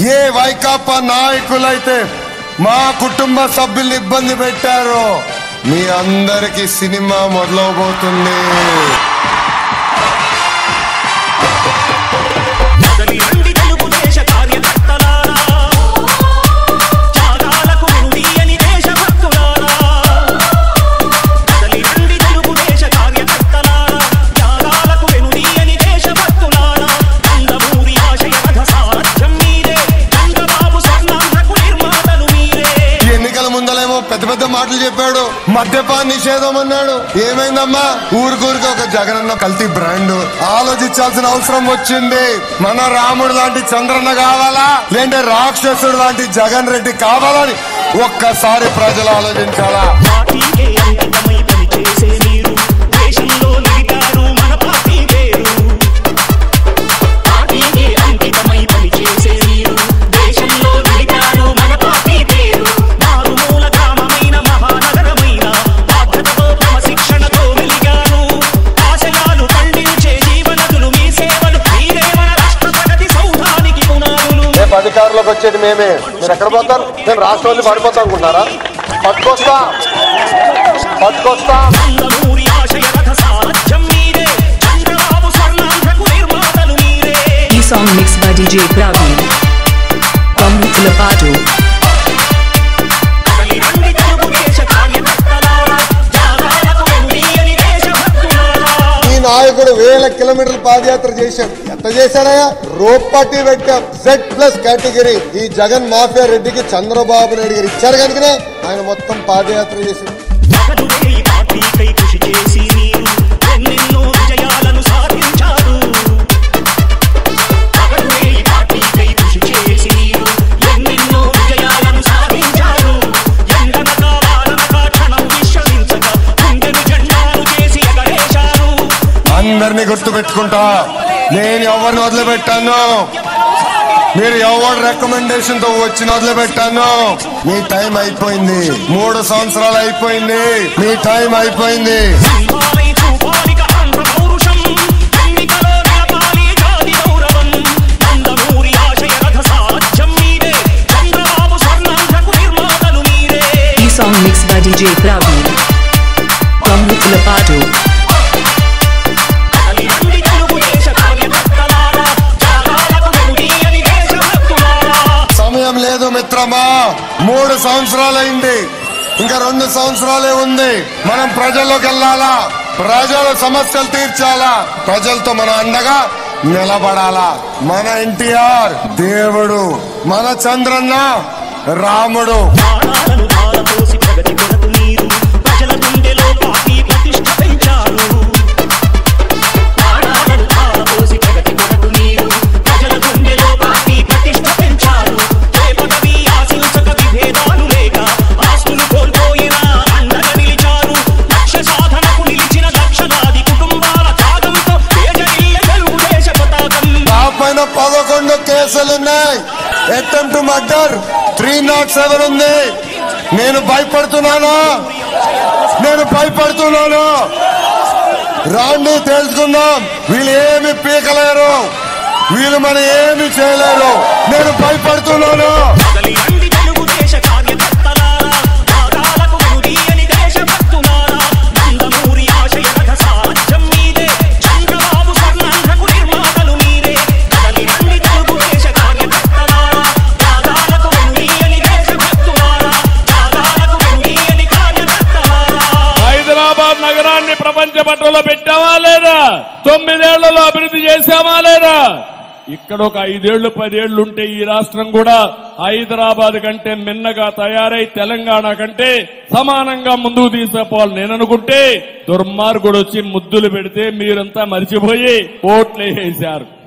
ఏ వైకాపా నాయకులైతే మా కుటుంబ సభ్యుల్ని ఇబ్బంది పెట్టారో మీ అందరికి సినిమా మొదలవబోతుంది కదలి రండి తెలుగుదేశ కార్యకర్తలారా త్యాగాలకు వెనుదీయని దేశభక్తులారా కదలి రండి తెలుగుదేశ కార్యకర్తలారా త్యాగాలకు వెనుదీయని దేశభక్తులారా నందమూరి ఆశయ రథ సారథ్యం మీరే చంద్రబాబు స్వర్ణాంధ్రకు నిర్మాతలు మీరే ఈ ఎన్నికల ముందలేమో పెద్ద పెద్ద మాటలు చెప్పాడు మద్యపాన నిషేధం అన్నాడు ఏమైందమ్మా ఊరికూరికి ఒక జగనన్న కల్తీ బ్రాండ్ ఆలోచించాల్సిన అవసరం వచ్చింది మన రాముడు లాంటి చంద్రన్న కావాలా లేదంటే రాక్షసుడు లాంటి జగన్ రెడ్డి కావాలని ఒక్కసారి ప్రజలు ఆలోచించాలా పార్టీకే అంకితమై పనిచేసే మీరు దేశంలో నిలిపారు మన పార్టీ పేరు పార్టీకే అంకితమై పనిచేసే మీరు దేశంలో నిలిపారు మన పార్టీ పేరు మారుమూల గ్రామమైన మహానగరమైన బాధ్యతతో క్రమశిక్షణతో వెలిగారు ఆశయాలు పండించే జీవనదులు మీ సేవలు మీరే మన రాష్ట్ర ప్రగతి సౌధానికి పునాదులు రేపు అధికారంలోకి వచ్చేది మేమే మీరు ఎక్కడ పోతారు నేను రాష్ట్రాన్ని పడిపోతా అనుకుంటున్నారా పట్టుకొస్తా పట్టుకొస్తా నందమూరి ఆశయ రథ సారథ్యం మీరే చంద్రబాబు స్వర్ణాంధ్రకు నిర్మాతలు మీరే ఈ song mix by DJ Praveen. From Lapato. కదలి రండి తెలుగుదేశ కార్యకర్తలారా త్యాగాలకు వెనుదీయని దేశభక్తులారా ఈ నాయకుడు వేల కిలోమీటర్ల పాదయాత్ర చేశాడు ఎంత చేశాడయా రోప్ పార్టీ పెట్టాం జెడ్ ప్లస్ కేటగిరీ ఈ జగన్ మాఫియా రెడ్డికి చంద్రబాబు నాయుడు గారు ఇచ్చారు కనుకనే ఆయన మొత్తం పాదయాత్ర చేశాడు పగలుడే ఈ పార్టీకై కృషి చేసి మీరు ఎన్నెన్నో విజయాలను సాధించారు పగలుడే ఈ పార్టీకై కృషి చేసి మీరు ఎన్నెన్నో విజయాలను సాధించారు ఎండనక వాననక క్షణం విశ్వసించక గుండెను జెండాను చేసి ఎగరేశారు అందరినీ గుర్తు పెట్టుకుంటా నేను ఎవరిని వదిలిపెట్టాను మీరు ఎవరు రికమెండేషన్ తో వచ్చిన వదిలిపెట్టాను మీ టైం అయిపోయింది మూడు సంవత్సరాలు అయిపోయింది మీ టైం అయిపోయింది సింహాలై చూపాలిక ఆంధ్ర పౌరుషం ఎన్నికలో నిలపాలి జాతి గౌరవం నందమూరి ఆశయ రథ సాధ్యం మీరే చంద్రబాబు స్వర్ణాంధ్రకు నిర్మాతలు మీరే ఈ song mix by DJ Praveen. From Lapato. కదలి రండి తెలుగుదేశ కార్యకర్తలారా త్యాగాలకు వెనుదీయని దేశభక్తులారా సమయం లేదు మిత్రమా మూడు సంవత్సరాలైంది ఇంకా రెండు సంవత్సరాలే ఉంది మనం ప్రజల్లోకి వెళ్ళాలా ప్రజల సమస్యలు తీర్చాలా ప్రజలతో మన అండగా నిలబడాలా మన ఎన్టీఆర్ దేవుడు మన చంద్రన్న రాముడు ప్రాణాలను ధారపోసి ప్రగతి కొరకు మీరు ప్రజల గుండెలో పార్టీ ప్రతిష్ట పెంచారు ప్రాణాలను ధారపోసి ప్రగతి కొరకు మీరు ప్రజల గుండెలో పార్టీ ప్రతిష్ట పెంచారు ఏ పదవి ఆశించక విభేదాలు లేక ఆస్తులు కోల్పోయినా అండగా నిలిచారు లక్ష్య సాధనకు నిలిచిన లక్షలాది కుటుంబాల త్యాగంతో తేజరిల్ల తెలుగుదేశ పతాకం నా పైన పదకొండు కేసులున్నాయి attempt murder three nought seven ఉంది నేను భయపడుతున్నాను నేను భయపడుతున్నాను రాండి తెలుసుకుందాం వీళ్ళు ఏమి పీకలేరు వీళ్ళు మన ఏమి చేయలేరు నేను భయపడుతున్నాను కదలి రండి తెలుగుదేశ కార్యకర్తలారా త్యాగాలకు వెనుదీయని దేశభక్తులారా నందమూరి ఆశయ రథ సారథ్యం మీదే చంద్రబాబు స్వర్ణాంధ్రకు నిర్మాతలు మీరే కదలి రండి తెలుగుదేశ కార్యకర్తలారా త్యాగాలకు వెనుదీయని దేశభక్తులారా త్యాగాలకు వెనుదీయని కార్యకర్తలారా హైదరాబాద్ నగరాన్ని ప్రపంచ పట్టణంలో పెట్టావా లేదా తొమ్మిదేళ్లలో అభివృద్ధి చేశామా లేదా ఇక్కడ ఒక ఐదేళ్లు పదేళ్లు ఉంటే ఈ రాష్ట్రం కూడా హైదరాబాద్ కంటే మిన్నగా తయారై తెలంగాణ కంటే సమానంగా ముందుకు తీసుకుపోవాలి నేను అనుకుంటే దుర్మార్గుడు వచ్చి ముద్దులు పెడితే మీరంతా మర్చిపోయి ఓట్లు వేసేశారు